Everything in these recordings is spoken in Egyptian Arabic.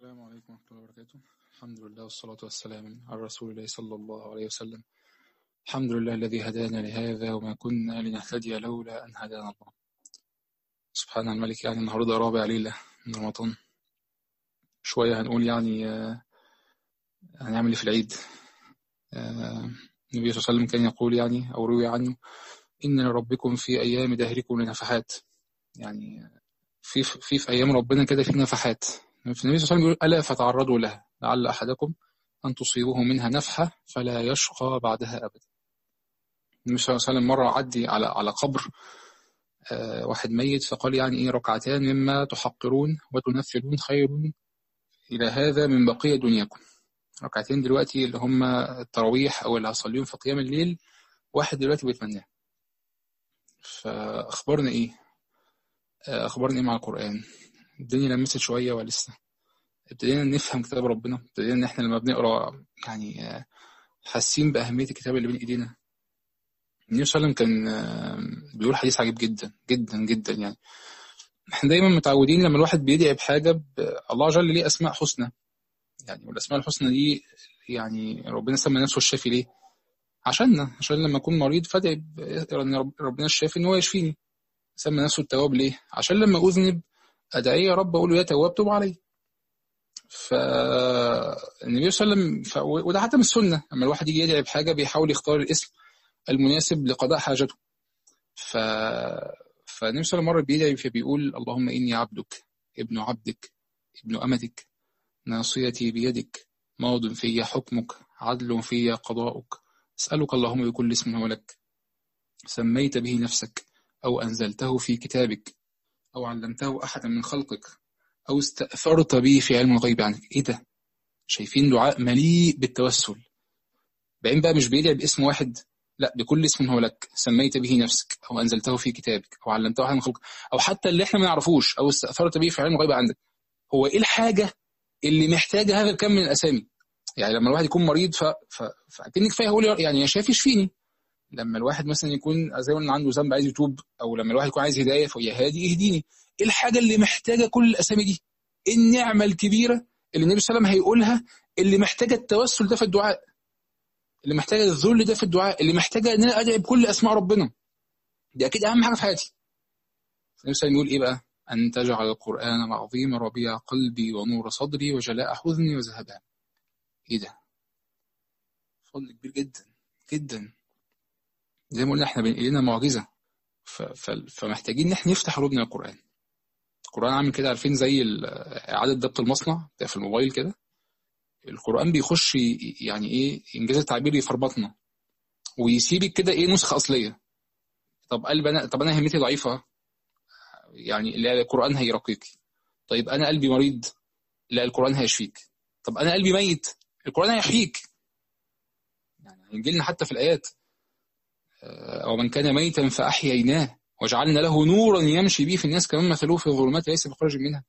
السلام عليكم ورحمة الله وبركاته الحمد لله والصلاة والسلام على رسول الله صلى الله عليه وسلم الحمد لله الذي هدانا لهذا وما كنا لنهتدي لولا أن هدانا الله سبحان الملك يعني النهاردة رابع ليلة من رمضان شوية هنقول يعني آه، هنعمل ايه في العيد آه، النبي صلى الله عليه وسلم كان يقول يعني أو روي عنه إن لربكم في أيام دهركم لنفحات يعني في في في أيام ربنا كده في نفحات النبي صلى الله عليه وسلم يقول ألا فتعرضوا لها لعل أحدكم أن تصيبه منها نفحة فلا يشقى بعدها أبدا النبي صلى الله عليه وسلم مرة عدي على على قبر آه، واحد ميت فقال يعني إيه ركعتان مما تحقرون وتنفلون خير إلى هذا من بقية دنياكم ركعتين دلوقتي اللي هم التراويح أو اللي هصليهم في قيام الليل واحد دلوقتي بيتمناه فأخبرنا إيه؟ آه، أخبرنا إيه مع القرآن؟ الدنيا لمست شوية ولا لسه؟ ابتدينا نفهم كتاب ربنا ابتدينا إن إحنا لما بنقرأ يعني آه، حاسين بأهمية الكتاب اللي بين إيدينا النبي صلى الله عليه وسلم كان آه، بيقول حديث عجيب جدا جدا جدا يعني احنا دايما متعودين لما الواحد بيدعي بحاجة ب... الله جل ليه أسماء حسنى يعني والأسماء الحسنى دي يعني ربنا سمى نفسه الشافي ليه؟ عشاننا عشان لما أكون مريض فادعي ب- إن رب- ربنا الشافي إن هو يشفيني سمى نفسه التواب ليه؟ عشان لما أذنب أدعي يا رب أقول له يا تواب توب علي فالنبي صلى الله عليه وسلم ف... وده حتى من السنة لما الواحد يجي يدعي بحاجة بيحاول يختار الاسم المناسب لقضاء حاجته ف... فالنبي صلى الله عليه وسلم مرة بيدعي فبيقول اللهم إني عبدك ابن عبدك ابن أمتك ناصيتي بيدك ماض في حكمك عدل في قضاؤك أسألك اللهم بكل اسم هو لك سميت به نفسك أو أنزلته في كتابك أو علمته أحدا من خلقك أو استأثرت به في علم الغيب عنك إيه ده؟ شايفين دعاء مليء بالتوسل بعدين بقى مش بيدعي باسم واحد لا بكل اسم هو لك سميت به نفسك أو أنزلته في كتابك أو علمته أحدا من خلقك أو حتى اللي إحنا ما نعرفوش أو استأثرت به في علم الغيب عندك هو إيه الحاجة اللي محتاجة هذا الكم من الأسامي يعني لما الواحد يكون مريض ف... ف... فأكن كفاية يقول يا- يعني يا شافي اشفيني لما الواحد مثلا يكون زي ما قلنا عنده ذنب عايز يتوب او لما الواحد يكون عايز هدايه فيا هادي اهديني ايه الحاجه اللي محتاجه كل الاسامي دي ايه النعمه الكبيره اللي النبي صلى الله عليه وسلم هيقولها اللي محتاجه التوسل ده في الدعاء اللي محتاجه الذل ده في الدعاء اللي محتاجه ان انا ادعي بكل اسماء ربنا دي اكيد اهم حاجه في حياتي النبي صلى الله عليه وسلم يقول ايه بقى ان تجعل القران العظيم ربيع قلبي ونور صدري وجلاء حزني وذهاب همي. ايه ده فضل كبير جدا جدا زي ما قلنا احنا بين ايدينا معجزه ف... ف... فمحتاجين ان احنا نفتح قلوبنا للقران القران عامل كده عارفين زي ال- اعاده ضبط المصنع بتاع في الموبايل كده القران بيخش ي- يعني ايه انجاز التعبير يفربطنا ويسيبك كده ايه نسخه اصليه طب قلب انا طب انا همتي ضعيفه يعني لا القران هيرقيك طيب انا قلبي مريض لا القران هيشفيك طب انا قلبي ميت القران هيحييك يعني هيجي لنا حتى في الايات آه، ومن كان ميتا فاحييناه وجعلنا له نورا يمشي به في الناس كمان مثلوه في الظلمات ليس بخارج منها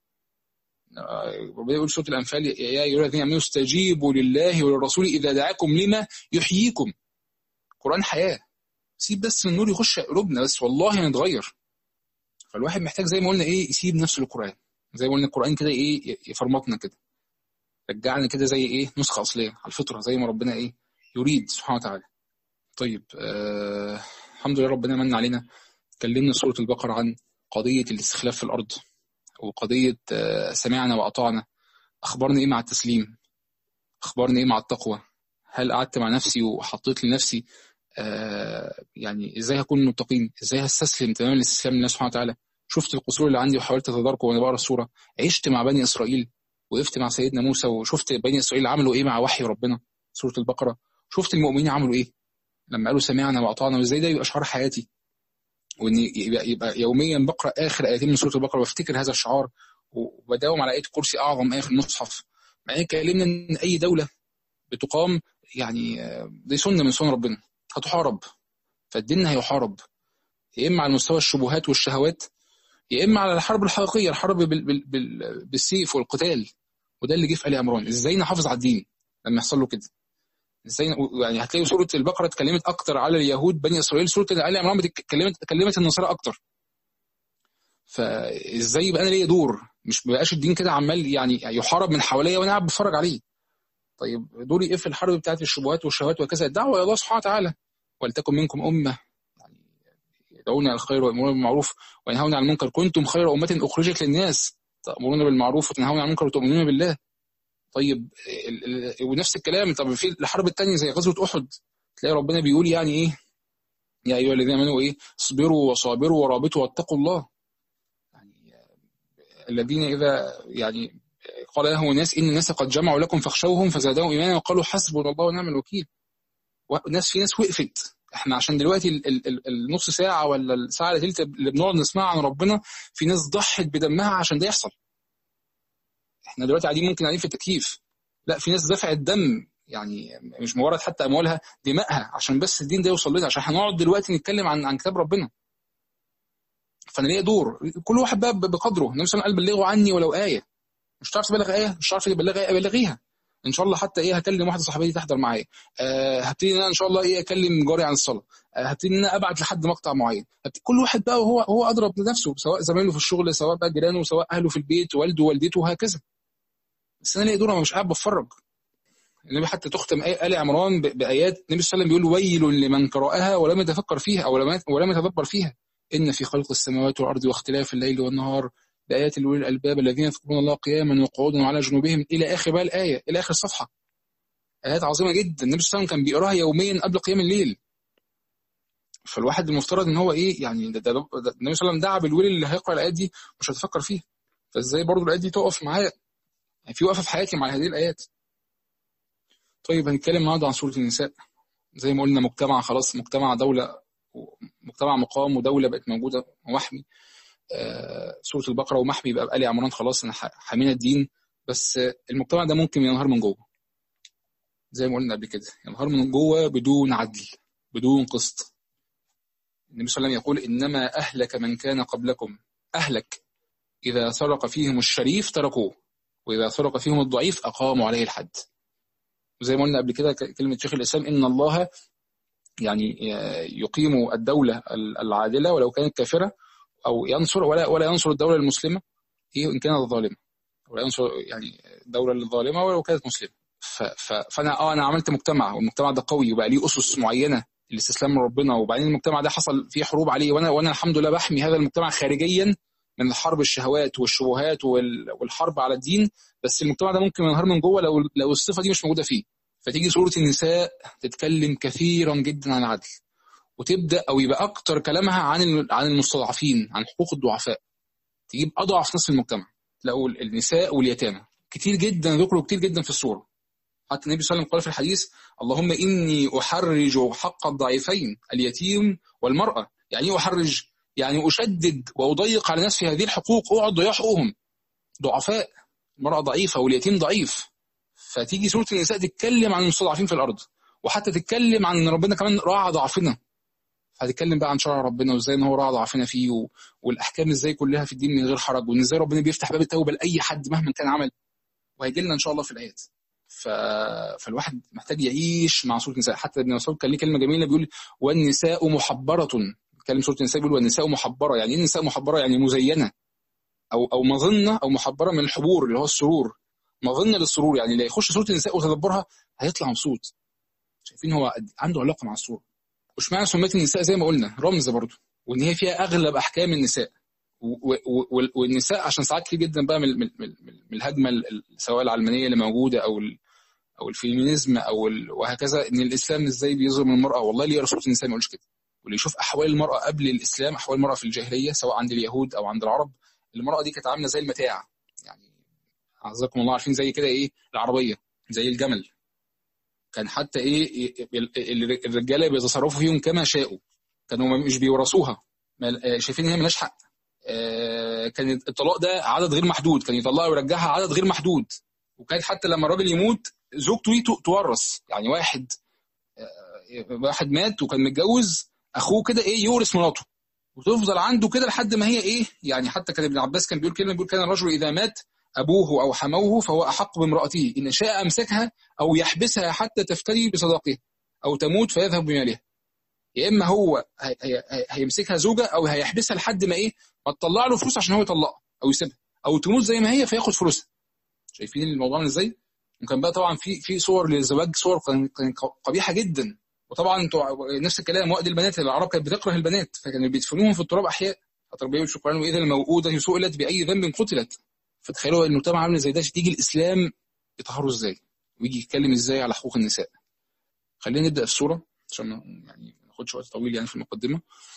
آه، ربنا يقول في سوره الانفال يا ايها الذين امنوا استجيبوا لله وللرسول اذا دعاكم لما يحييكم القران حياه سيب بس النور يخش قلوبنا بس والله هنتغير فالواحد محتاج زي ما قلنا ايه يسيب نفسه للقران زي ما قلنا القران كده ايه يفرمطنا كده رجعنا كده زي ايه نسخه اصليه على الفطره زي ما ربنا ايه يريد سبحانه وتعالى طيب آه الحمد لله ربنا من علينا اتكلمنا سوره البقره عن قضيه الاستخلاف في الارض وقضيه آه سمعنا واطعنا اخبرني ايه مع التسليم اخبرني ايه مع التقوى هل قعدت مع نفسي وحطيت لنفسي آه يعني ازاي هكون من المتقين ازاي هستسلم تمام الاستسلام لله سبحانه وتعالى شفت القصور اللي عندي وحاولت اتداركه وانا بقرا السوره عشت مع بني اسرائيل وقفت مع سيدنا موسى وشفت بني اسرائيل عملوا ايه مع وحي ربنا سوره البقره شفت المؤمنين عملوا ايه لما قالوا سمعنا واطعنا وازاي ده يبقى شعار حياتي وان يبقى, يبقى يوميا بقرا اخر ايتين من سوره البقره وافتكر هذا الشعار وبداوم على ايه الكرسي اعظم ايه في المصحف مع ان اتكلمنا ان اي دوله بتقام يعني آه، دي سنه من سنن ربنا هتحارب فالدين هيحارب يا اما على مستوى الشبهات والشهوات يا اما على الحرب الحقيقيه الحرب بال بال بال بالسيف والقتال وده اللي جه في ال عمران ازاي نحافظ على الدين لما يحصل له كده ازاي ن- يعني هتلاقي سوره البقره اتكلمت اكتر على اليهود بني اسرائيل سوره ال عمران اتكلمت اتكلمت النصارى اكتر فازاي يبقى انا ليا دور مش بقاش الدين كده عمال يعني يحارب من حواليا وانا قاعد بتفرج عليه طيب دوري ايه في الحرب بتاعت الشبهات والشهوات وكذا الدعوه الى الله سبحانه وتعالى ولتكن منكم امه يعني يدعون على الخير ويامرون بالمعروف وينهون عن المنكر كنتم خير امه اخرجت للناس تامرون بالمعروف وتنهون عن المنكر وتؤمنون بالله طيب ونفس الكلام طب في الحرب الثانيه زي غزوه احد تلاقي ربنا بيقول يعني ايه يا ايها الذين امنوا ايه اصبروا وصابروا ورابطوا واتقوا الله يعني الذين اذا يعني قال لهم الناس ان الناس قد جمعوا لكم فاخشوهم فزادهم ايمانا وقالوا حسبنا الله ونعم الوكيل وناس في ناس وقفت احنا عشان دلوقتي النص ساعه ولا الساعه اللي تلت اللي بنقعد نسمعها عن ربنا في ناس ضحت بدمها عشان ده يحصل احنا دلوقتي قاعدين ممكن قاعدين في التكييف لا في ناس دفعت دم يعني مش مجرد حتى اموالها دمائها عشان بس الدين ده يوصل لنا عشان هنقعد دلوقتي نتكلم عن عن كتاب ربنا فانا ليا دور كل واحد بقى بقدره النبي صلى الله عليه وسلم قال بلغوا عني ولو ايه مش هتعرف تبلغ ايه مش هتعرف تبلغ ايه بلغيها ان شاء الله حتى ايه هكلم واحده صاحبتي تحضر معايا أه هبتدي انا ان شاء الله ايه اكلم جاري عن الصلاه أه هبتدي ان انا ابعت لحد مقطع معين كل واحد بقى هو هو اضرب لنفسه سواء زمايله في الشغل سواء بقى جيرانه سواء اهله في البيت والده ووالدته وهكذا بس انا ليا دور انا مش قاعد بتفرج النبي حتى تختم ال عمران بايات النبي صلى الله عليه وسلم بيقول ويل لمن قراها ولم يتفكر فيها او ولم يتدبر فيها ان في خلق السماوات والارض واختلاف الليل والنهار بآيات لأولي الألباب الذين يذكرون الله قياما وقعودا وعلى جنوبهم إلى آخر بقى الآية إلى آخر الصفحة آيات عظيمة جدا النبي صلى الله عليه وسلم كان بيقراها يوميا قبل قيام الليل فالواحد المفترض ان هو ايه يعني ده, ده, ده النبي صلى الله عليه وسلم دعا بالويل اللي هيقرا الايات دي مش هتفكر فيها فازاي برضو الايات دي تقف معايا يعني في وقفه في حياتي مع هذه الايات طيب هنتكلم النهارده عن سوره النساء زي ما قلنا مجتمع خلاص مجتمع دوله مجتمع مقام ودوله بقت موجوده ومحمي آه سوره البقره ومحمي بقى بقى عمران خلاص انا حامينا الدين بس المجتمع ده ممكن ينهار من جوه زي ما قلنا قبل كده ينهار من جوه بدون عدل بدون قسط النبي صلى الله عليه وسلم يقول انما اهلك من كان قبلكم اهلك اذا سرق فيهم الشريف تركوه واذا سرق فيهم الضعيف اقاموا عليه الحد زي ما قلنا قبل كده كلمه شيخ الاسلام ان الله يعني يقيم الدوله العادله ولو كانت كافره او ينصر ولا ولا ينصر الدوله المسلمه هي ان كانت ظالمه ولا ينصر يعني الدوله الظالمه ولو كانت مسلمه فانا اه انا عملت مجتمع والمجتمع ده قوي وبقى ليه اسس معينه الاستسلام لربنا وبعدين المجتمع ده حصل فيه حروب عليه وانا وانا الحمد لله بحمي هذا المجتمع خارجيا من الحرب الشهوات والشبهات والحرب على الدين بس المجتمع ده ممكن ينهار من جوه لو لو الصفه دي مش موجوده فيه فتيجي سوره النساء تتكلم كثيرا جدا عن العدل وتبدا او يبقى اكتر كلامها عن عن المستضعفين عن حقوق الضعفاء تجيب اضعف ناس في المجتمع تلاقوا النساء واليتامى كتير جدا ذكروا كتير جدا في السوره حتى النبي صلى الله عليه وسلم قال في الحديث اللهم اني احرج حق الضعيفين اليتيم والمراه يعني ايه احرج يعني اشدد واضيق على الناس في هذه الحقوق اقعد ضيع حقوقهم ضعفاء المراه ضعيفه واليتيم ضعيف فتيجي سوره النساء تتكلم عن المستضعفين في الارض وحتى تتكلم عن ان ربنا كمان راعى ضعفنا هتتكلم بقى عن شرع ربنا وازاي ان هو راعى ضعفنا فيه و... والاحكام ازاي كلها في الدين من غير حرج وان ازاي ربنا بيفتح باب التوبه لاي حد مهما كان عمل وهيجي لنا ان شاء الله في الايات ف... فالواحد محتاج يعيش مع سوره النساء حتى ابن مسعود كان ليه كلمه جميله بيقول والنساء محبره بيتكلم سوره النساء بيقول والنساء محبره يعني ايه النساء محبره يعني مزينه او او مظنه او محبره من الحبور اللي هو السرور مظنه للسرور يعني اللي يخش سوره النساء وتدبرها هيطلع مبسوط شايفين هو عنده علاقه مع السوره وش معنى سميت النساء زي ما قلنا رمز برضه وان هي فيها اغلب احكام النساء والنساء عشان ساعات كتير جدا بقى من, من, من, من الهجمه سواء العلمانيه اللي موجوده او او الفيمينيزم او وهكذا ان الاسلام ازاي بيظلم المراه والله ليه رسول النساء ما يقولش كده واللي يشوف احوال المراه قبل الاسلام احوال المراه في الجاهليه سواء عند اليهود او عند العرب المراه دي كانت عامله زي المتاع يعني اعزكم الله عارفين زي كده ايه العربيه زي الجمل كان حتى ايه الرجاله بيتصرفوا فيهم كما شاءوا كانوا مش بيورثوها شايفين ان هي ملهاش حق كان الطلاق ده عدد غير محدود كان يطلقها ويرجعها عدد غير محدود وكان حتى لما الراجل يموت زوجته تورث يعني واحد واحد مات وكان متجوز اخوه كده ايه يورث مراته وتفضل عنده كده لحد ما هي ايه يعني حتى كان ابن عباس كان بيقول كلمه بيقول كان الرجل اذا مات ابوه او حموه فهو احق بامراته ان شاء امسكها او يحبسها حتى تفتري بصداقه او تموت فيذهب بمالها يا اما هو هيمسكها زوجه او هيحبسها لحد ما ايه ما تطلع له فلوس عشان هو يطلقها او يسيبها او تموت زي ما هي فياخد فلوسها شايفين الموضوع عامل ازاي وكان بقى طبعا في في صور للزواج صور كانت قبيحه جدا وطبعا انتوا نفس الكلام وقت البنات العرب كانت بتكره البنات فكانوا بيدفنوهم في التراب احياء التربيه في القران واذا الموءوده سئلت باي ذنب قتلت فتخيلوا المجتمع عامل زي ده تيجي الاسلام يطهروا ازاي ويجي يتكلم ازاي على حقوق النساء خلينا نبدا السوره عشان يعني ما ناخدش وقت طويل يعني في المقدمه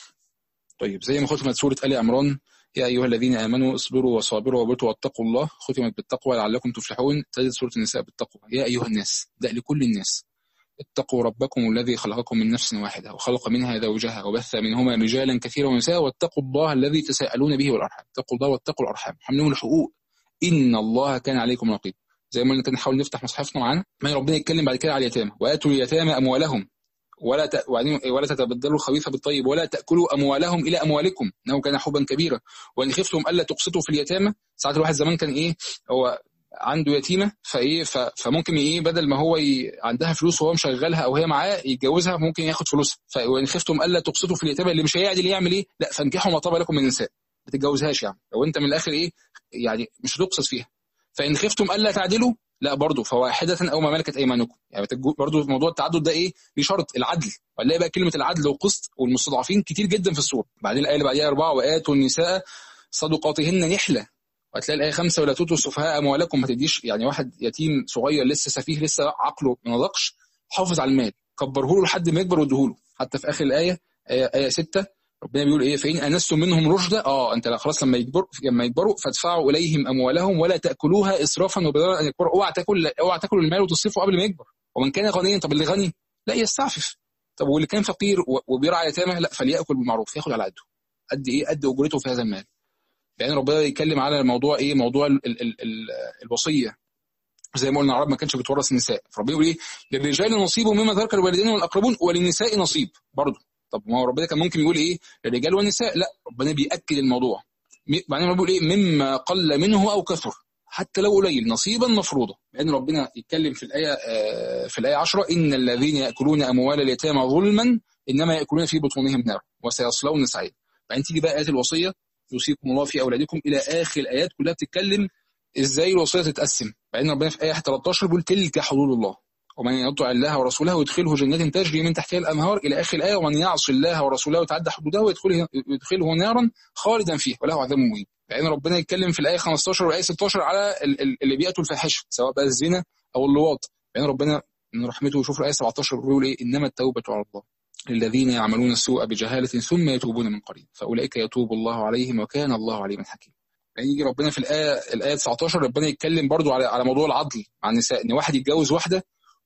طيب زي ما ختمت سوره ال عمران يا ايها الذين امنوا اصبروا وصابروا وابرتوا واتقوا الله ختمت بالتقوى لعلكم تفلحون ابتدت سوره النساء بالتقوى يا ايها الناس ده لكل الناس اتقوا ربكم الذي خلقكم من نفس واحدة وخلق منها زوجها وبث منهما رجالا كثيرا ونساء واتقوا الله الذي تساءلون به والأرحام اتقوا الله واتقوا الأرحام حملهم الحقوق إن الله كان عليكم رقيب زي ما قلنا نحاول نفتح مصحفنا معانا ما ربنا يتكلم بعد كده على اليتامى وآتوا اليتامى أموالهم ولا ت... ولا تتبدلوا الخبيث بالطيب ولا تاكلوا اموالهم الى اموالكم انه كان حبا كبيرا وان خفتم الا تقسطوا في اليتامى ساعات الواحد زمان كان ايه هو عنده يتيمه فايه ف... فممكن ايه بدل ما هو ي... عندها فلوس وهو مشغلها او هي معاه يتجوزها ممكن ياخد فلوسها ف... وان خفتم الا تقسطوا في اليتامى اللي مش هيعدل يعمل ايه لا فانكحوا ما طاب لكم من النساء ما تتجوزهاش يعني لو انت من الاخر ايه يعني مش هتقسط فيها فان خفتم الا تعدلوا لا برضه فواحدة أو ما ملكت أيمانكم يعني برضه موضوع التعدد ده إيه بشرط العدل ولا بقى كلمة العدل والقسط والمستضعفين كتير جدا في السورة بعدين الآية اللي بعديها أربعة وآتوا النساء صدقاتهن نحلة وهتلاقي الآية خمسة ولا تؤتوا السفهاء أموالكم ما تديش يعني واحد يتيم صغير لسه سفيه لسه عقله ما نضجش حافظ على المال كبره له لحد ما يكبر واديه له حتى في آخر الآية آية, آية ستة ربنا بيقول ايه فان انستم منهم رشدا اه انت خلاص لما يكبروا لما يكبروا فادفعوا اليهم اموالهم ولا تاكلوها اسرافا وبدارا ان يكبروا اوعى تاكل اوعى تاكل المال وتصرفه قبل ما يكبر ومن كان غنيا طب اللي غني لا يستعفف طب واللي كان فقير وبيرعى يتامى لا فليأكل بالمعروف ياخد على قده قد ايه قد اجرته في هذا المال يعني ربنا يتكلم على الموضوع ايه موضوع ال ال ال ال الوصيه زي ما قلنا العرب ما كانش بتورث النساء فربنا يقول ايه للرجال نصيب مما ترك الوالدين والاقربون وللنساء نصيب برضه طب ما هو ربنا كان ممكن يقول ايه للرجال والنساء لا ربنا بيأكد الموضوع بعدين بيقول ايه مما قل منه او كثر حتى لو قليل نصيبا مفروضا لان ربنا يتكلم في الايه في الايه 10 ان الذين ياكلون اموال اليتامى ظلما انما ياكلون في بطونهم نار وسيصلون سعيرا بعدين تيجي بقى ايات الوصيه يوصيكم الله في اولادكم الى اخر الايات كلها بتتكلم ازاي الوصيه تتقسم بعدين ربنا في ايه 13 بيقول تلك حدود الله ومن يطع الله ورسوله يدخله جنات تجري من تحتها الانهار الى اخر الايه ومن يعص الله ورسوله ويتعدى حدوده ويدخله يدخله نارا خالدا فيه وله عذاب مهين يعني ربنا يتكلم في الايه 15 والايه 16 على اللي بياتوا الفاحشه سواء بقى الزنا او اللواط يعني ربنا من رحمته وشوف الايه 17 بيقول ايه انما التوبه على الله للذين يعملون السوء بجهاله ثم يتوبون من قريب فاولئك يتوب الله عليهم وكان الله عليما حكيما يعني يجي ربنا في الايه الايه 19 ربنا يتكلم برضو على على موضوع العدل مع النساء ان واحد يتجوز واحده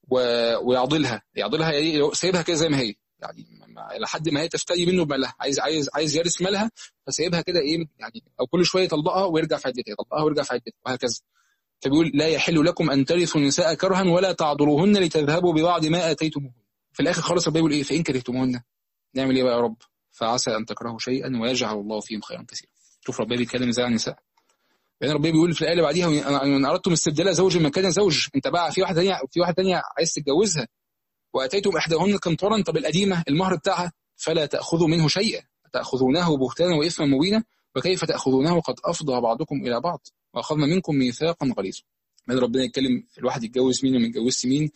ويعضلها يعضلها يعني سايبها كده زي ما هي يعني لحد ما هي تفتدي منه بمالها عايز عايز عايز يرث مالها فسايبها كده ايه يعني او كل شويه يطلقها ويرجع في عدتها يطلقها ويرجع في عدتها وهكذا فبيقول لا يحل لكم ان ترثوا النساء كرها ولا تعضلوهن لتذهبوا ببعض ما اتيتموهن في الاخر خالص ربنا بيقول ايه فان كرهتموهن نعمل ايه بقى يا رب فعسى ان تكرهوا شيئا ويجعل الله فيهم خيرا كثيرا شوف ربنا بيتكلم ازاي عن النساء يعني ربنا بيقول في الايه اللي بعديها ان اردتم استبدال زوج مكان زوج انت بقى في واحده ثانيه في واحده ثانيه عايز تتجوزها واتيتم احداهن قنطرا طب القديمه المهر بتاعها فلا تاخذوا منه شيئا تاخذونه بهتانا واثما مبينا وكيف تاخذونه قد افضى بعضكم الى بعض واخذنا منكم ميثاقا غليظا يعني ربنا يتكلم الواحد يتجوز مين وما يتجوزش مين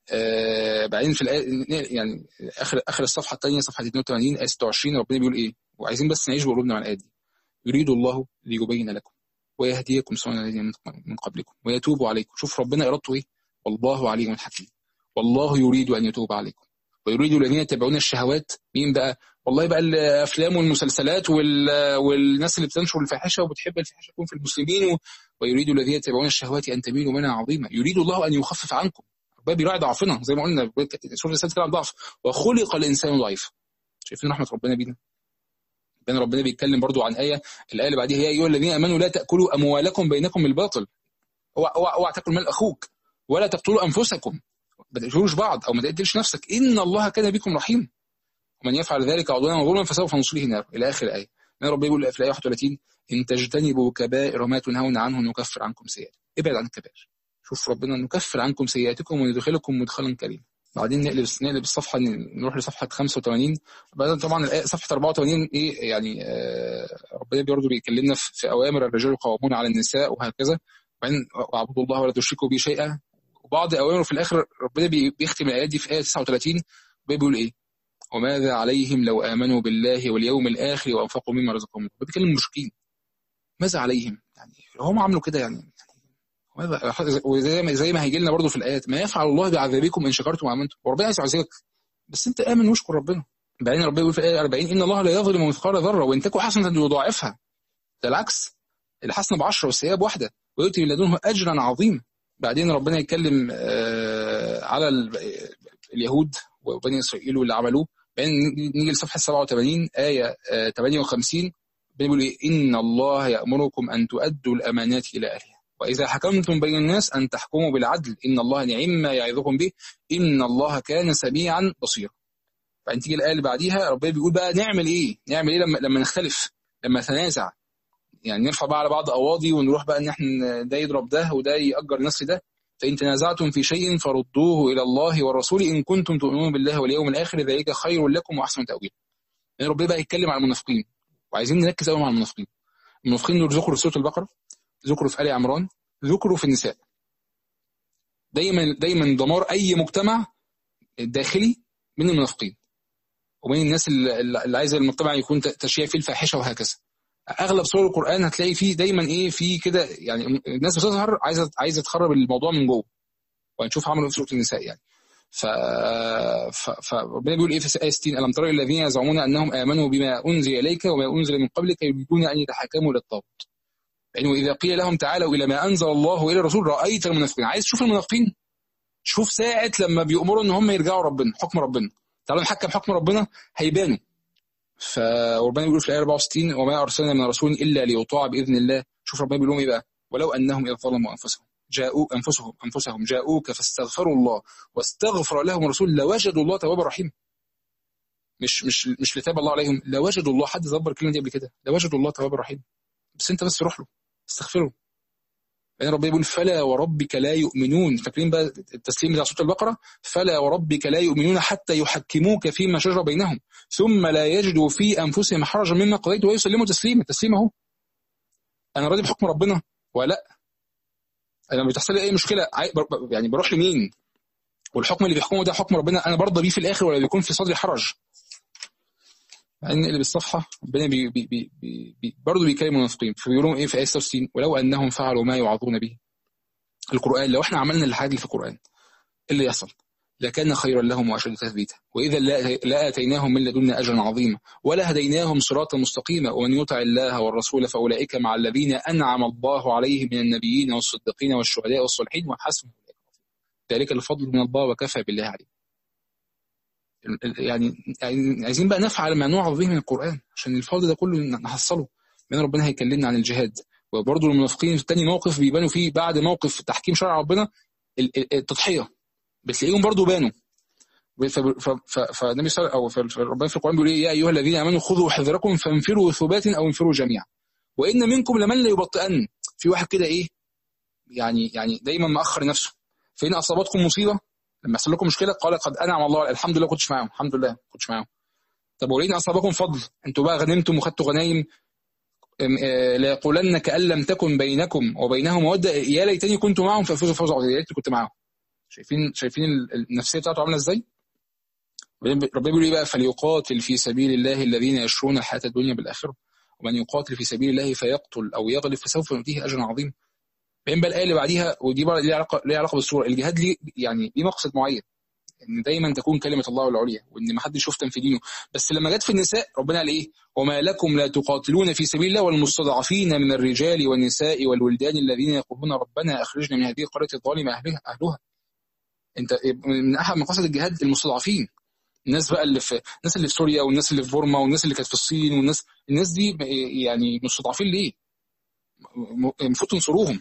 آه بعدين في الآية يعني اخر اخر الصفحه الثانيه صفحه 82 ايه 26 ربنا بيقول ايه وعايزين بس نعيش بقلوبنا مع الايه دي يريد الله ليبين لكم ويهديكم سنن الذين من قبلكم ويتوب عليكم شوف ربنا ارادته ايه والله عليم حكيم والله يريد ان يتوب عليكم ويريد الذين يتبعون الشهوات مين بقى والله بقى الافلام والمسلسلات وال... والناس اللي بتنشر الفاحشه وبتحب الفاحشه تكون في المسلمين و... ويريد الذين يتبعون الشهوات ان تميلوا منها عظيما يريد الله ان يخفف عنكم ربنا بيراعي ضعفنا زي ما قلنا سوره الانسان كلام ضعف وخلق الانسان ضعيفا شايفين رحمه ربنا بينا بين ربنا بيتكلم برضو عن آية الآية اللي بعديها يا أيها الذين آمنوا لا تأكلوا أموالكم بينكم بالباطل اوعى تاكل مال أخوك ولا تقتلوا أنفسكم ما تقتلوش بعض أو ما تقتلش نفسك إن الله كان بكم رحيم ومن يفعل ذلك عدوانا وظلما فسوف نصليه نار إلى آخر الآية من ربنا يقول في الآية 31 إن تجتنبوا كبائر ما تنهون عنه نكفر عنكم سيئات ابعد عن الكبائر شوف ربنا نكفر عنكم سيئاتكم وندخلكم مدخلا كريما بعدين نقلب نقلب الصفحه نروح لصفحه 85 بعدين طبعا الآية- صفحه 84 ايه يعني آه، ربنا برضه بيكلمنا في في اوامر الرجال قوامون على النساء وهكذا وبعدين واعبدوا الله ولا تشركوا به شيئا وبعض اوامره في الاخر ربنا بي- بيختم الايات دي في ايه 39 ربنا بيقول ايه وماذا عليهم لو امنوا بالله واليوم الاخر وانفقوا مما رزقهم الله بيتكلم المشركين ماذا عليهم يعني هم عملوا كده يعني وماذا- وزي ما زي ما هيجي لنا برضه في الايات ما يفعل الله بعذابكم ان شكرتم وامنتم وربنا عايز يعذبك بس انت امن واشكر ربنا بعدين ربنا يقول في الايه 40 ان الله لا يظلم مثقال ذره وان تكن حسنه يضاعفها ده العكس الحسنه ب 10 والسيئه بواحده ويؤتي من لدنه اجرا عظيما بعدين ربنا يتكلم آه، على ال- اليهود وبني اسرائيل واللي عملوه بعدين نيجي لصفحه 87 ايه آه، 58 بيقول ايه ان الله يامركم ان تؤدوا الامانات الى اهلها واذا حكمتم بين الناس ان تحكموا بالعدل ان الله نعم ما يعظكم به ان الله كان سميعا بصيرا بعدين تيجي الايه اللي بعديها ربنا بيقول بقى نعمل ايه نعمل ايه لما لما نختلف لما نتنازع يعني نرفع بقى على بعض قواضي ونروح بقى ان احنا ده يضرب ده وده يأجر نفس ده فإن تنازعتم في شيء فردوه إلى الله والرسول إن كنتم تؤمنون بالله واليوم الآخر ذلك خير لكم وأحسن تأويلا. يعني ربنا بقى يتكلم عن المنافقين وعايزين نركز قوي مع المنافقين. المنافقين دول ذكروا في سورة البقرة ذكروا في آل عمران ذكروا في النساء. دايما دايما دمار أي مجتمع داخلي من المنافقين. ومن الناس اللي اللي عايزه المجتمع يكون تشيع فيه الفاحشه وهكذا. اغلب سور القران هتلاقي فيه دايما ايه في كده يعني الناس بتظهر عايزه عايزه تخرب الموضوع من جوه وهنشوف عملوا في سوره النساء يعني ف ف فربنا بيقول ايه في ايه 60 الم ترى الذين يزعمون انهم امنوا بما انزل اليك وما انزل من قبلك يريدون ان يتحاكموا الى الطاغوت يعني واذا قيل لهم تعالوا الى ما انزل الله والى الرسول رايت المنافقين عايز تشوف المنافقين شوف ساعه لما بيامروا ان هم يرجعوا ربنا حكم ربنا تعالوا نحكم حكم ربنا هيبانوا فربنا بيقول في الايه 64 وما ارسلنا من رسول الا ليطاع باذن الله شوف ربنا بيقول لهم ايه بقى ولو انهم اذ ظلموا انفسهم جاءوا انفسهم انفسهم جاءوك فاستغفروا الله واستغفر لهم الرسول لوجدوا الله توابا رحيما مش مش مش لتاب الله عليهم لوجدوا الله حد دبر الكلمه دي قبل كده لوجدوا الله توابا رحيما بس انت بس روح له استغفره يعني ربنا بيقول فلا وربك لا يؤمنون فاكرين بقى التسليم بتاع سوره البقره فلا وربك لا يؤمنون حتى يحكموك فيما شجر بينهم ثم لا يجدوا في انفسهم حرجا مما قضيت ويسلموا تسليما تسليم اهو انا راضي بحكم ربنا ولا انا لما بتحصل لي اي مشكله عاي- بر- يعني بروح لمين والحكم اللي بيحكمه ده حكم ربنا انا برضى بيه في الاخر ولا بيكون في صدري حرج مع ان نقلب الصفحه ربنا بي بي بي بي بي برضه بيكلم المنافقين فبيقول لهم ايه في ايه 66 ولو انهم فعلوا ما يوعظون به القران لو احنا عملنا الحاجه اللي في القران ايه اللي يحصل لكان خيرا لهم واشد تثبيتا واذا لا- لاتيناهم من لدنا اجرا عظيما ولا هديناهم صراطا مستقيما ومن يطع الله والرسول فاولئك مع الذين انعم الله عليهم من النبيين والصديقين والشهداء والصالحين وحسن أولئك رفيقا. ذلك الفضل من الله وكفى بالله عليم ال- ال- يعني يعني عايزين بقى نفعل ما نوعظ به من القران عشان الفضل ده كله نحصله من ربنا هيكلمنا عن الجهاد وبرضه المنافقين في تاني موقف بيبانوا فيه بعد موقف تحكيم شرع ربنا ال- ال- التضحيه بتلاقيهم برضو بانوا ف- ف- ف- فالنبي صلى الله عليه وسلم ربنا في القران بيقول ايه يا ايها الذين امنوا خذوا حذركم فانفروا ثبات او انفروا جميعا وان منكم لمن لا يبطئن في واحد كده ايه يعني يعني دايما مأخر نفسه فإن أصابتكم مصيبة لما يحصل لكم مشكلة قال قد أنعم الله الحمد لله كنتش معاهم الحمد لله كنتش معاهم طب ولئن أصابكم فضل أنتوا بقى غنمتم وخدتوا غنايم أم- آه، لا يقولن كأن لم تكن بينكم وبينهم مودة يا ليتني كنت معهم فافوزوا فوزا عظيما يا ريتني كنت معاهم شايفين شايفين ال- النفسيه بتاعته عامله ازاي؟ ربنا بيقول ايه بقى فليقاتل في سبيل الله الذين يشرون الحياه الدنيا بالاخره ومن يقاتل في سبيل الله فيقتل او يغلب فسوف نؤتيه اجرا عظيما. بعدين بقى الايه اللي بعديها ودي بقى ليها علاقه ليها علاقه بالسوره الجهاد ليه يعني ليه مقصد معين ان دايما تكون كلمه الله العليا وان ما حدش يفتن في دينه بس لما جت في النساء ربنا قال ايه وما لكم لا تقاتلون في سبيل الله والمستضعفين من الرجال والنساء والولدان الذين يقولون ربنا اخرجنا من هذه القريه الظالمه اهلها اهلها انت من احد مقاصد الجهاد المستضعفين الناس بقى اللي في الناس اللي في سوريا والناس اللي في بورما والناس اللي كانت في الصين والناس الناس دي يعني مستضعفين ليه؟ م- المفروض تنصروهم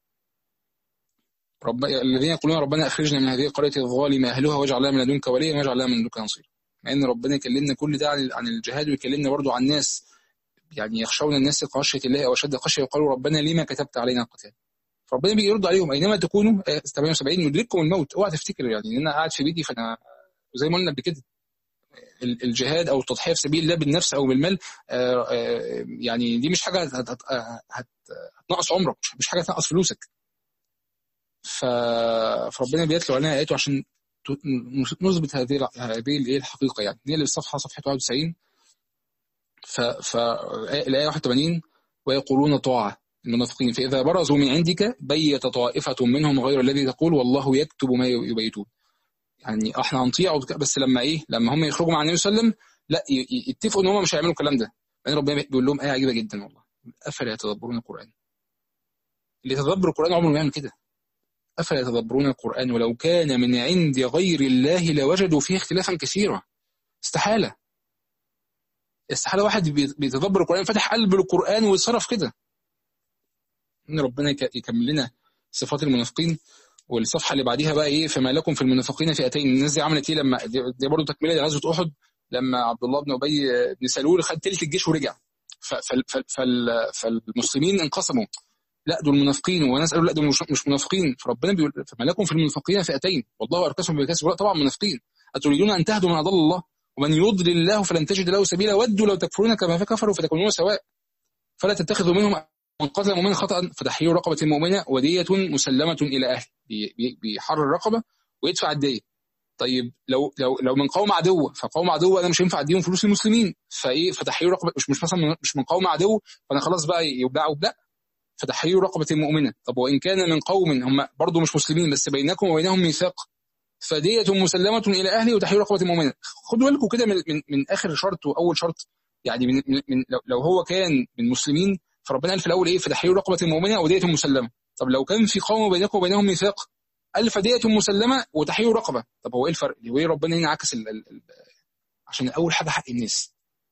رب الذين يقولون ربنا اخرجنا من هذه القريه الظالمه اهلها واجعل لنا من لدنك وليا واجعل لنا من لدنك نصيرا مع ان ربنا يكلمنا كل ده عن عن الجهاد ويكلمنا برضو عن ناس يعني يخشون الناس خشيه الله او اشد خشيه يقالوا ربنا لما كتبت علينا القتال فربنا بيجي يرد عليهم اينما تكونوا آية 78 يدرككم الموت اوعى تفتكر يعني ان انا قاعد في بيتي فانا زي ما قلنا قبل كده ال- الجهاد او التضحيه في سبيل الله بالنفس او بالمال آه، آه، يعني دي مش حاجه هت- هت- هت- هتنقص عمرك مش- مش حاجه تنقص فلوسك ف... فربنا بيتلو علينا اياته عشان ت- نثبت هذه الع- هذه الايه الحقيقه يعني نقلب الصفحه صفحه 91 ف... ف الايه 81 ويقولون طاعه المنافقين فاذا برزوا من عندك بيت طائفه منهم غير الذي تقول والله يكتب ما يبيتون يعني احنا هنطيع وبت- بس لما ايه لما هم يخرجوا مع النبي صلى الله عليه وسلم لا ي- ي- يتفقوا ان هم مش هيعملوا الكلام ده يعني ربنا بيقول لهم ايه عجيبه جدا والله افلا يتدبرون القران اللي يتدبر القران عمره ما يعمل كده افلا يتدبرون القران ولو كان من عند غير الله لوجدوا فيه اختلافا كثيرا استحاله استحاله واحد بي- بيتدبر القران فتح قلب القران ويتصرف كده ان ربنا يك- يكمل لنا صفات المنافقين والصفحه اللي بعديها بقى ايه فما لكم في المنافقين فئتين الناس دي عملت ايه لما دي, دي برضه تكمله لغزوه احد لما عبد الله بن ابي بن سلول خد تلت الجيش ورجع ف- فال- فال- فال- فالمسلمين انقسموا لا دول منافقين وناس قالوا لا دول مش, مش منافقين فربنا بيقول فما لكم في المنافقين فئتين والله اركسهم بكسب طبعا منافقين اتريدون ان تهدوا من اضل الله ومن يضلل الله فلن تجد له سبيلا ودوا لو تكفرون كما كفروا فتكونون سواء فلا تتخذوا منهم من قتل مؤمنا خطأ فتحرير رقبة مؤمنة ودية مسلمة إلى أهله بي- بي- بيحرر الرقبة ويدفع الدية طيب لو لو لو من قوم عدو فقوم عدو انا مش هينفع اديهم فلوس للمسلمين فايه فتحرير رقبه مش مش مثلا من- مش من قوم عدو فانا خلاص بقى يوجعوا لا فتحرير رقبه مؤمنه طب وان كان من قوم هم برضه مش مسلمين بس بينكم وبينهم ميثاق فدية مسلمة إلى أهله وتحرير رقبة مؤمنة خدوا بالكم كده من, من, من آخر شرط وأول شرط يعني من, من, من لو, لو هو كان من مسلمين فربنا قال في الأول إيه فتحرير رقبة مؤمنة ودية مسلمة طب لو كان في قوم بينكم وبينهم ميثاق قال فدية مسلمة وتحرير رقبة طب هو إيه الفرق؟ ليه ربنا هنا عكس ال ال ال عشان أول حاجة حق الناس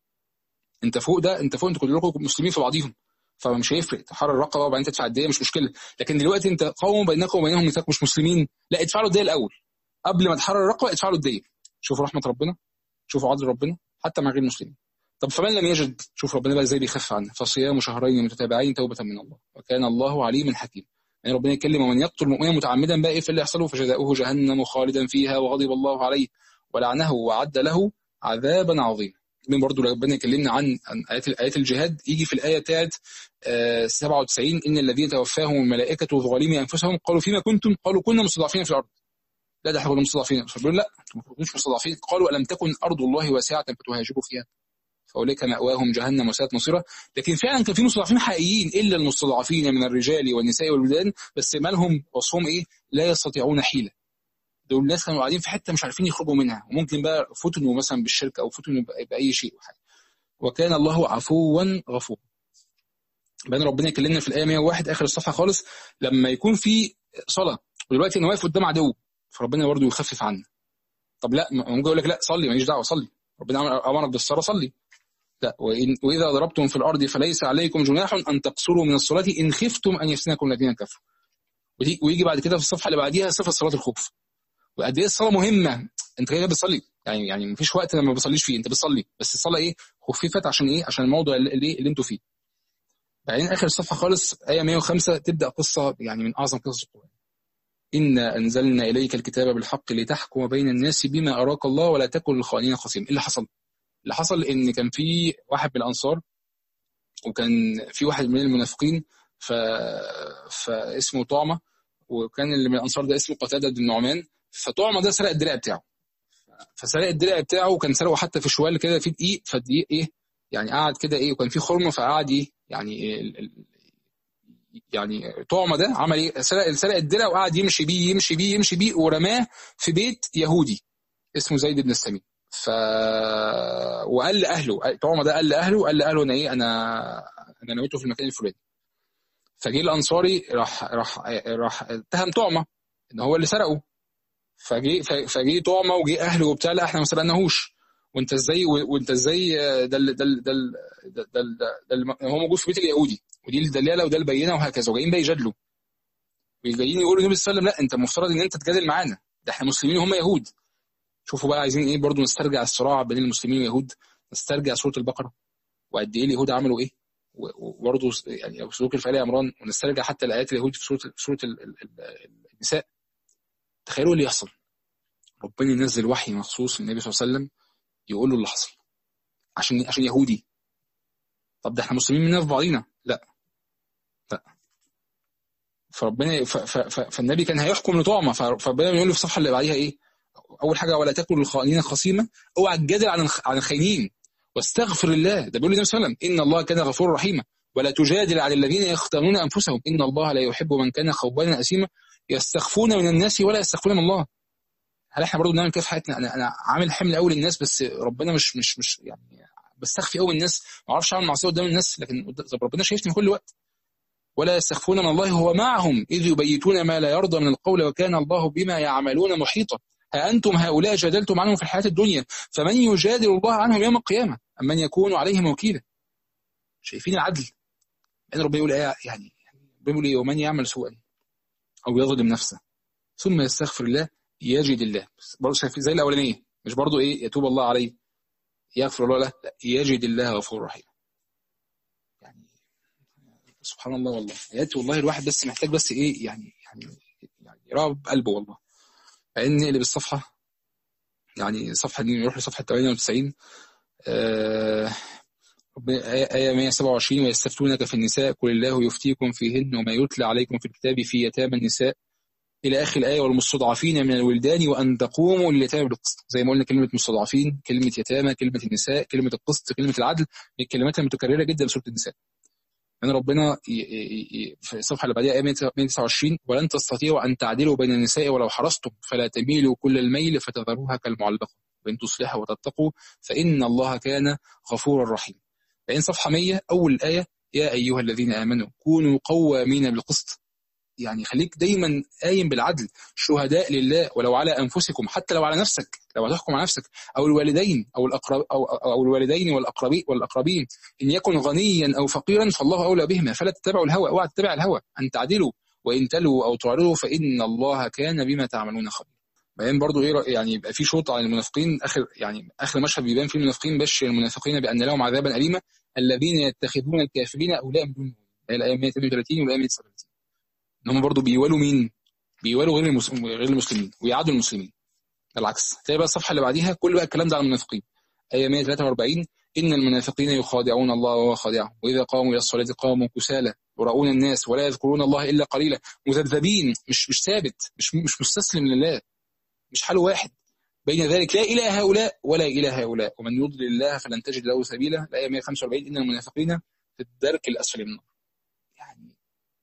أنت فوق ده أنت فوق أنت كلكم مسلمين في بعضيهم فمش هيفرق تحرر الرقبه وبعدين تدفع الديه مش مشكله لكن دلوقتي انت قوم بينكم وبينهم ميثاق مش مسلمين لا ادفع له الديه الاول قبل ما تحرر الرقبه ادفع له الديه شوفوا رحمه ربنا شوفوا عدل ربنا حتى مع غير المسلمين طب فمن لم يجد شوف ربنا بقى ازاي بيخف عنه فصيام شهرين متتابعين توبه من الله وكان الله عليما حكيما يعني ربنا يتكلم ومن يقتل مؤمنا متعمدا بقى ايه في اللي يحصله فجزاؤه جهنم خالدا فيها وغضب الله عليه ولعنه وعد له عذابا عظيما من برضه ربنا يكلمنا عن عن ايات ايات الجهاد يجي في الايه بتاعت آه 97 ان الذين توفاهم الملائكه ظالمي انفسهم قالوا فيما كنتم قالوا كنا مستضعفين في الارض لا ده احنا كنا مستضعفين فبيقول لا انتم ما كنتوش مستضعفين قالوا الم تكن ارض الله واسعه فتهاجروا فيها فاولئك ماواهم جهنم وساءت مصيرا لكن فعلا كان في مستضعفين حقيقيين الا المستضعفين من الرجال والنساء والولدان بس مالهم وصفهم ايه لا يستطيعون حيله دول الناس كانوا قاعدين في حته مش عارفين يخرجوا منها وممكن بقى فتنوا مثلا بالشرك او فتنوا باي شيء وحاجه وكان الله عفوا غفورا بان ربنا يكلمنا في الايه 101 اخر الصفحه خالص لما يكون في صلاه ودلوقتي انا واقف قدام عدو فربنا برضه يخفف عنا طب لا ممكن يقول لك لا صلي ماليش دعوه صلي ربنا امرك بالصلاه صلي لا وإن واذا ضربتم في الارض فليس عليكم جناح ان تقصروا من الصلاه ان خفتم ان يفتنكم الذين كفروا ويجي بعد كده في الصفحه اللي بعديها صفه صلاه الخوف وقد ايه الصلاه مهمه انت كده بتصلي يعني يعني مفيش وقت لما ما بتصليش فيه انت بتصلي بس الصلاه ايه خففت عشان ايه عشان الموضوع اللي, اللي انتوا فيه بعدين اخر الصفحه خالص ايه 105 تبدا قصه يعني من اعظم قصص القران انا انزلنا اليك الكتاب بالحق لتحكم بين الناس بما اراك الله ولا تكن للخائنين خصيما ايه اللي حصل اللي حصل ان كان في واحد من الانصار وكان في واحد من المنافقين ف... فاسمه طعمه وكان اللي من الانصار ده اسمه قتاده بن النعمان فطعمه ده سرق الدرع بتاعه فسرق الدرع بتاعه وكان سرقه حتى في شوال كده في دقيق فالدقيق ايه يعني قعد كده ايه وكان في خرمه فقعد ايه يعني ال... ال... يعني طعمه ده عمل ايه سرق سرق الدرع وقعد يمشي بيه يمشي بيه يمشي بيه ورماه في بيت يهودي اسمه زيد بن السمين ف وقال لاهله طعمه ده قال لاهله قال لاهله انا ايه انا انا نويته في المكان الفلاني فجه الانصاري راح راح راح اتهم طعمه ان هو اللي سرقه فجه فجه طعمه وجه اهله وبتاع لا احنا ما سرقناهوش وانت ازاي وانت ازاي ده ده ده ده, ده, ده هو موجود في بيت اليهودي ودي الدلاله وده البينه وهكذا وجايين بقى يجادلوا جايين يقولوا النبي صلى الله عليه وسلم لا انت المفترض ان انت تجادل معانا ده احنا مسلمين وهم يهود شوفوا بقى عايزين ايه برضو نسترجع الصراع بين المسلمين واليهود نسترجع سوره البقره وقد ايه اليهود عملوا ايه وبرضه يعني لو سلوك في ال عمران ونسترجع حتى الايات اليهود في سوره سوره النساء تخيلوا اللي يحصل ربنا ينزل وحي مخصوص للنبي صلى الله عليه وسلم يقول له اللي حصل عشان عشان يهودي طب ده احنا مسلمين مننا في بعضينا لا لا فربنا ف ف ف فالنبي كان هيحكم لطعمه فربنا بيقول له في الصفحه اللي بعديها ايه اول حاجه ولا تاكلوا الخائنين خصيمه اوعى تجادل عن عن الخاينين واستغفر الله ده بيقول النبي صلى الله عليه وسلم ان الله كان غفورا رحيما ولا تجادل عن الذين يختارون انفسهم ان الله لا يحب من كان خوانا اثيما يستخفون من الناس ولا يستخفون من الله هل احنا برضه بنعمل كده في حياتنا انا انا عامل حمل قوي للناس بس ربنا مش مش مش يعني بستخفي قوي الناس ما اعرفش اعمل معصيه قدام الناس لكن طب ربنا شايفني في كل وقت ولا يستخفون من الله هو معهم اذ يبيتون ما لا يرضى من القول وكان الله بما يعملون محيطا ها انتم هؤلاء جادلتم عنهم في الحياه الدنيا فمن يجادل الله عنهم يوم القيامه ام من يكون عليهم وكيلا شايفين العدل ان ربنا يقول ايه يعني ربنا يقول ايه ومن يعمل سوءا او يظلم نفسه ثم يستغفر الله يجد الله برضه شايفين زي الاولانيه مش برضه ايه يتوب الله عليه يغفر الله له لا يجد الله غفور رحيم يعني سبحان الله والله ايات والله الواحد بس محتاج بس ايه يعني يعني يعني يراها بقلبه والله فان نقلب الصفحه يعني صفحه دي نروح لصفحه 98 آه آية 127 ويستفتونك في النساء قل الله يفتيكم فيهن وما يتلى عليكم في الكتاب في يتامى النساء إلى آخر الآية والمستضعفين من الولدان وأن تقوموا لليتامى بالقسط زي ما قلنا كلمة مستضعفين كلمة يتامى كلمة النساء كلمة القسط كلمة العدل من الكلمات المتكررة جدا في سورة النساء من ربنا في الصفحة اللي بعدها آية 129 ولن تستطيعوا أن تعدلوا بين النساء ولو حرصتم فلا تميلوا كل الميل فتذروها كالمعلقة وإن تصلحوا وتتقوا فإن الله كان غفورا رحيما بعدين صفحة 100 أول آية يا أيها الذين آمنوا كونوا قوامين بالقسط يعني خليك دايما قايم بالعدل شهداء لله ولو على انفسكم حتى لو على نفسك لو هتحكم على نفسك او الوالدين او الاقرب او, أو الوالدين والاقربين والاقربين ان يكن غنيا او فقيرا فالله اولى بهما فلا تتبعوا الهوى اوعى تتبع الهوى ان تعدلوا وان تلوا او تعرضوا فان الله كان بما تعملون خبيرا بعدين برضو ايه يعني يبقى في شوط عن المنافقين اخر يعني اخر مشهد بيبان فيه المنافقين بشر المنافقين بان لهم عذابا اليما الذين يتخذون الكافرين اولياء من دون الايه 138 والايه 139 ان هم برضه بيوالوا مين؟ بيوالوا غير المسلمين غير المسلمين ويعادوا المسلمين بالعكس تلاقي بقى الصفحه اللي بعديها كل بقى الكلام ده على المنافقين ايه 143 ان المنافقين يخادعون الله وهو خادعهم واذا قاموا الى الصلاه قاموا كسالى يراؤون الناس ولا يذكرون الله الا قليلا مذبذبين مش مش ثابت مش مش مستسلم لله مش حاله واحد بين ذلك لا الى هؤلاء ولا الى هؤلاء ومن يضلل الله فلن تجد له سبيلا الايه 145 ان المنافقين في الدرك الاسفل من النار يعني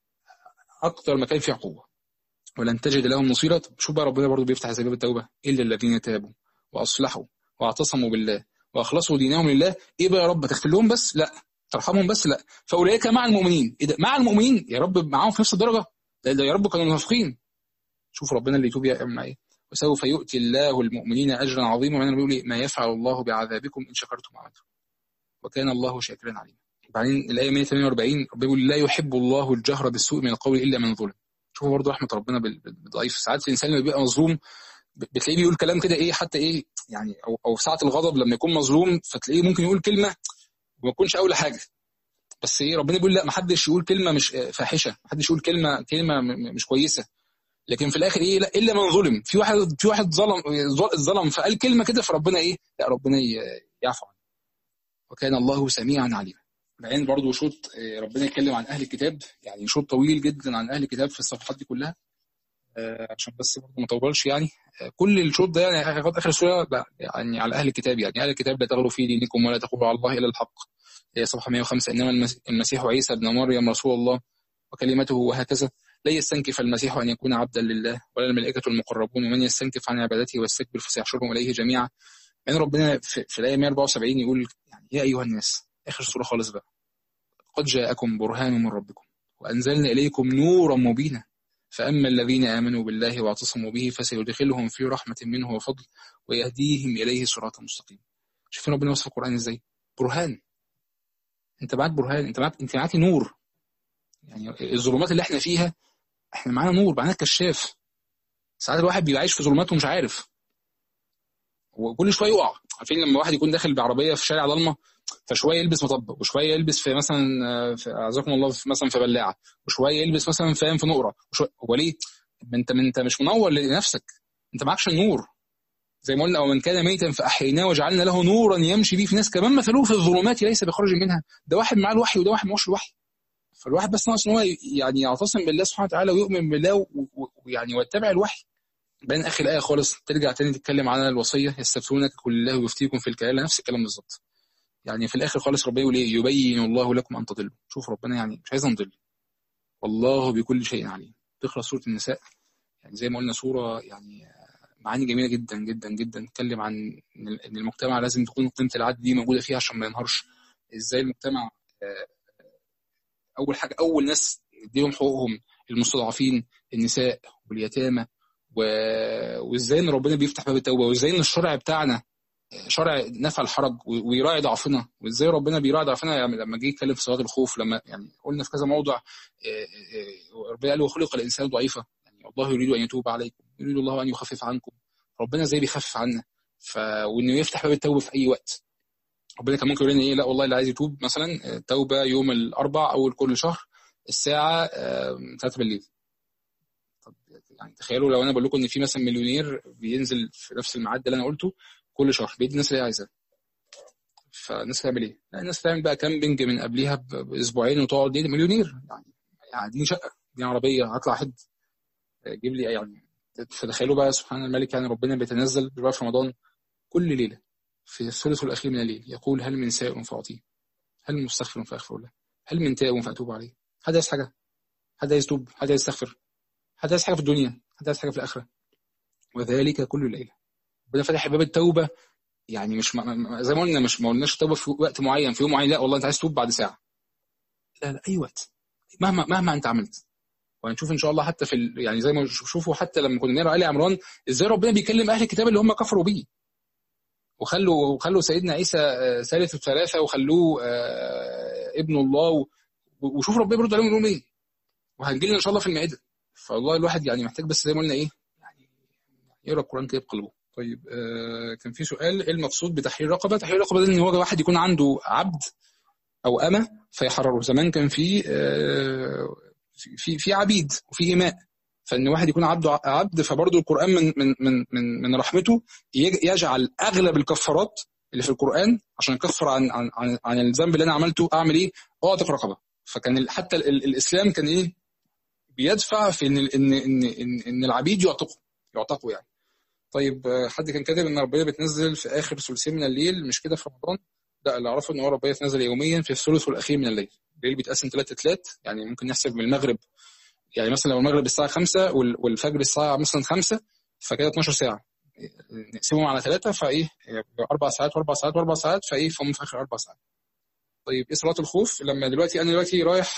اكتر مكان فيه عقوبه ولن تجد لهم نصيرا شوف بقى ربنا برضه بيفتح اسباب التوبه الا الذين تابوا واصلحوا واعتصموا بالله واخلصوا دينهم لله ايه بقى يا رب تغفر لهم بس لا ترحمهم بس لا فاولئك مع المؤمنين ايه ده مع المؤمنين يا رب معاهم في نفس الدرجه ده, ده يا رب كانوا منافقين شوف ربنا اللي يتوب يعمل معايا وسوف يؤتي الله المؤمنين اجرا عظيما وانا بيقول ما يفعل الله بعذابكم ان شكرتم وامنتم وكان الله شاكرا عليما بعدين الايه 148 ربنا بيقول لا يحب الله الجهر بالسوء من القول الا من ظلم شوفوا برضه رحمه ربنا بالضعيف ساعات الانسان لما بيبقى مظلوم بتلاقيه بيقول كلام كده ايه حتى ايه يعني او او ساعه الغضب لما يكون مظلوم فتلاقيه ممكن يقول كلمه وما تكونش اولى حاجه بس ايه ربنا بيقول لا ما حدش يقول كلمه مش فاحشه ما حدش يقول كلمه كلمه مش كويسه لكن في الاخر ايه لا الا من ظلم في واحد في واحد ظلم ظلم فقال كلمه كده فربنا ايه لا ربنا يعفو عنه وكان الله سميعا عليما بعدين برضو شوط ربنا يتكلم عن اهل الكتاب يعني شوط طويل جدا عن اهل الكتاب في الصفحات دي كلها عشان بس برضه ما اطولش يعني كل الشوط ده يعني لغايه اخر السوره يعني على اهل الكتاب يعني اهل الكتاب لا تغلوا في دينكم ولا تقولوا على الله الا الحق هي صفحه 105 انما المسيح عيسى ابن مريم رسول الله وكلمته وهكذا لا يستنكف المسيح ان يكون عبدا لله ولا الملائكه المقربون ومن يستنكف عن عبادته ويستكبر فسيحشرهم اليه جميعا يعني ربنا في, في الايه 174 يقول يعني يا ايها الناس اخر السوره خالص بقى قد جاءكم برهان من ربكم وانزلنا اليكم نورا مبينا فأما الذين آمنوا بالله واعتصموا به فسيدخلهم في رحمة منه وفضل ويهديهم إليه صراطا مستقيما شوفين ربنا وصف القرآن إزاي برهان أنت معاك برهان أنت معاك أنت معاك نور يعني الظلمات اللي احنا فيها احنا معانا نور معانا كشاف ساعات الواحد بيبقى عايش في ظلمات ومش عارف وكل شويه يقع عارفين لما واحد يكون داخل بعربيه في شارع ضلمه فشويه يلبس مطبق وشويه يلبس في مثلا في اعزكم الله في مثلا في بلاعه وشويه يلبس مثلا فاهم في نقره هو ليه؟ انت انت مش منور لنفسك انت معكش النور زي ما قلنا او من كان ميتا فاحييناه وجعلنا له نورا يمشي به في ناس كمان مثلوه في الظلمات ليس بخارج منها ده واحد معاه الوحي وده واحد معهوش الوحي فالواحد بس ناقص ان هو يعني يعتصم بالله سبحانه وتعالى ويؤمن بالله ويعني ويتبع الوحي بين اخر الايه خالص ترجع تاني تتكلم عن الوصيه يستفتونك كل الله يفتيكم في الكلام نفس الكلام بالظبط يعني في الاخر خالص ربنا يقول ايه يبين الله لكم ان تضلوا شوف ربنا يعني مش عايز نضل والله بكل شيء عليم تقرا سوره النساء يعني زي ما قلنا سوره يعني معاني جميله جدا جدا جدا تتكلم عن ان المجتمع لازم تكون قيمه العدل دي موجوده فيها عشان ما ينهارش ازاي المجتمع اول حاجه اول ناس نديهم حقوقهم المستضعفين النساء واليتامى و... وازاي ان ربنا بيفتح باب التوبه وازاي ان الشرع بتاعنا شرع نفع الحرج ويراعي ضعفنا وازاي ربنا بيراعي ضعفنا يعني لما جه يتكلم في صلاه الخوف لما يعني قلنا في كذا موضع ربنا قال وخلق الانسان ضعيفا يعني الله يريد ان يتوب عليكم يريد الله ان يخفف عنكم ربنا ازاي بيخفف عنا ف وانه يفتح باب التوبه في اي وقت ربنا كان ممكن يقول لنا ايه لا والله اللي عايز يتوب مثلا توبه يوم الاربع اول كل شهر الساعه 3 بالليل طب يعني تخيلوا لو انا بقول لكم ان في مثلا مليونير بينزل في نفس الميعاد اللي انا قلته كل شهر بيدي الناس اللي هي عايزاه فالناس تعمل ايه؟ لا الناس تعمل بقى كامبينج من قبليها باسبوعين وتقعد دي مليونير يعني قاعدين شقه دي عربيه هطلع حد جيب لي يعني فتخيلوا بقى سبحان الملك يعني ربنا بيتنزل في رمضان كل ليله في الثلث الاخير من الليل يقول هل من سائل فاعطيه؟ هل من مستغفر فاغفر له؟ هل من تائب فاتوب عليه؟ حد عايز حاجه؟ حد عايز يتوب؟ حد عايز يستغفر؟ حد عايز حاجه في الدنيا؟ حد عايز حاجه في الاخره؟ وذلك كل ليله ربنا فتح باب التوبه يعني مش ما زي ما قلنا مش ما قلناش توبه في وقت معين في يوم معين لا والله انت عايز تتوب بعد ساعه لا لا اي وقت مهما مهما انت عملت وهنشوف ان شاء الله حتى في ال... يعني زي ما شوفوا حتى لما كنا نقرا ال عمران ازاي ربنا بيكلم اهل الكتاب اللي هم كفروا بيه وخلوا وخلوا سيدنا عيسى ثالث الثلاثه وخلوه ابن الله و... وشوف ربنا بيرد عليهم يقول ايه وهنجي لنا ان شاء الله في المائده فالله الواحد يعني محتاج بس زي ما قلنا ايه يعني يقرا القران كده بقلبه طيب آه كان في سؤال ايه المقصود بتحرير رقبه؟ تحرير رقبه ده ان هو واحد يكون عنده عبد او امه فيحرره زمان كان في آه في في عبيد وفي اماء فان واحد يكون عبده عبد فبرضه القران من من من من, من رحمته يجعل اغلب الكفارات اللي في القران عشان اكفر عن عن عن, عن الذنب اللي انا عملته اعمل ايه؟ اعتق رقبه فكان حتى الاسلام كان ايه؟ بيدفع في ان ان ان ان, إن العبيد يعتقوا يعتقوا يعني طيب حد كان كاتب ان ربنا بتنزل في اخر ثلثين من الليل مش كده في رمضان لا اللي اعرفه ان هو ربنا بتنزل يوميا في الثلث الاخير من الليل الليل بيتقسم ثلاث تلات يعني ممكن نحسب من المغرب يعني مثلا لو المغرب الساعه 5 والفجر الساعه مثلا 5 فكده 12 ساعه نقسمهم على ثلاثه فايه اربع ساعات واربع ساعات واربع ساعات فايه فهم في اخر اربع ساعات طيب ايه صلاه الخوف لما دلوقتي انا دلوقتي رايح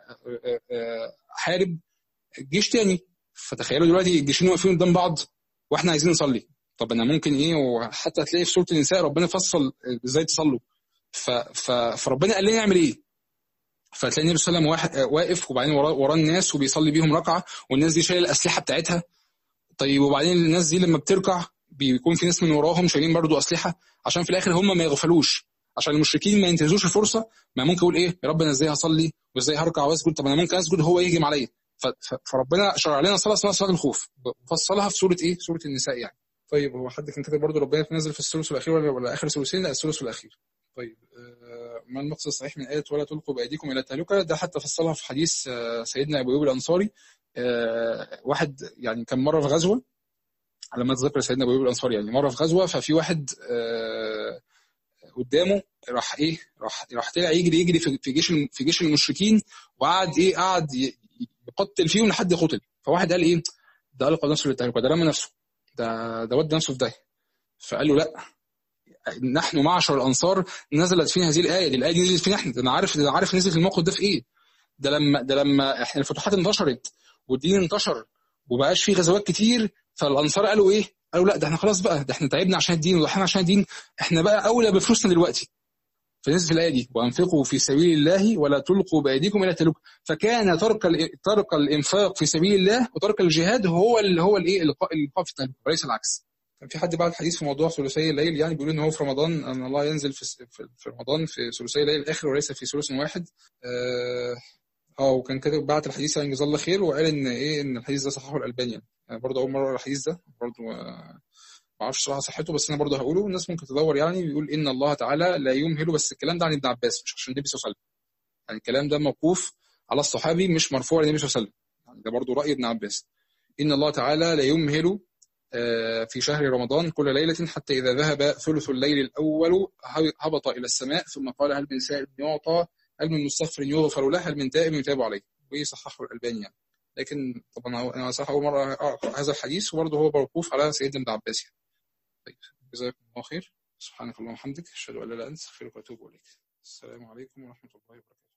احارب جيش تاني فتخيلوا دلوقتي الجيشين واقفين قدام بعض واحنا عايزين نصلي طب انا ممكن ايه وحتى هتلاقي في سوره النساء ربنا فصل ازاي تصلوا ف... ف... فربنا قال لنا نعمل ايه فتلاقي النبي صلى الله عليه وسلم واقف وبعدين وراه ورا الناس وبيصلي بيهم ركعه والناس دي شايله الاسلحه بتاعتها طيب وبعدين الناس دي لما بتركع بيكون في ناس من وراهم شايلين برضو اسلحه عشان في الاخر هم ما يغفلوش عشان المشركين ما ينتهزوش الفرصه ما ممكن اقول ايه يا رب انا ازاي هصلي وازاي هركع واسجد طب انا ممكن اسجد هو يهجم عليا فربنا شرع لنا صلاه اسمها صلاه الخوف فصلها في سوره ايه؟ سوره النساء يعني. طيب هو حد كان كاتب برضه ربنا تنزل في الثلث الاخير ولا, ولا اخر ثلثين؟ لا الثلث الاخير. طيب آه ما المقصد الصحيح من ايه ولا تلقوا بايديكم الى التهلكه ده حتى فصلها في حديث آه سيدنا ابو ايوب الانصاري آه واحد يعني كان مره في غزوه على ما اتذكر سيدنا ابو ايوب الانصاري يعني مره في غزوه ففي واحد قدامه راح ايه راح راح طلع يجري يجري في جيش في جيش المشركين وقعد ايه قعد يقتل فيهم لحد قتل فواحد قال ايه ده القى نفسه للتهلكه ده رمى نفسه ده ده ودى نفسه في داهيه فقال له لا نحن معشر الانصار نزلت فينا هذه الايه دي الايه دي نزلت فينا احنا ده انا عارف ده انا عارف نزل في الموقف ده في ايه ده لما ده لما احنا الفتوحات انتشرت والدين انتشر وبقاش في غزوات كتير فالانصار قالوا ايه؟ قالوا لا ده احنا خلاص بقى ده احنا تعبنا عشان الدين وضحينا عشان الدين احنا بقى اولى بفلوسنا دلوقتي فنزلت الايه دي وانفقوا في سبيل الله ولا تلقوا بايديكم الى التهلكه فكان ترك ترك الانفاق في سبيل الله وترك الجهاد هو اللي هو الايه اللقاء في التهلكه وليس العكس كان في حد بعت حديث في موضوع ثلثي الليل يعني بيقول ان هو في رمضان ان الله ينزل في في رمضان في ثلثي الليل الاخر وليس في ثلث واحد اه اه وكان كاتب بعت الحديث يعني جزاه الله خير وقال ان ايه ان الحديث ده صححه الالباني يعني, يعني برضه اول مره الحديث ده برضه ما اعرفش صراحه صحته بس انا برضه هقوله والناس ممكن تدور يعني بيقول ان الله تعالى لا يمهل بس الكلام ده عن ابن عباس مش عشان النبي صلى الله عليه وسلم يعني الكلام ده موقوف على الصحابي مش مرفوع للنبي صلى الله عليه وسلم يعني ده برضه راي ابن عباس ان الله تعالى لا يمهل في شهر رمضان كل ليلة حتى إذا ذهب ثلث الليل الأول هبط إلى السماء ثم قال هل من سائل يعطى هل من مستغفر يغفر له هل من تائب يتاب عليه ويصححه الألباني يعني لكن طبعا أنا صح أول مرة أقرأ هذا الحديث وبرضه هو موقوف على سيدنا ابن عباس يعني. طيب جزاكم الله خير سبحانك اللهم وبحمدك أشهد أن لا إله إلا أنت أستغفرك وأتوب إليك السلام عليكم ورحمة الله وبركاته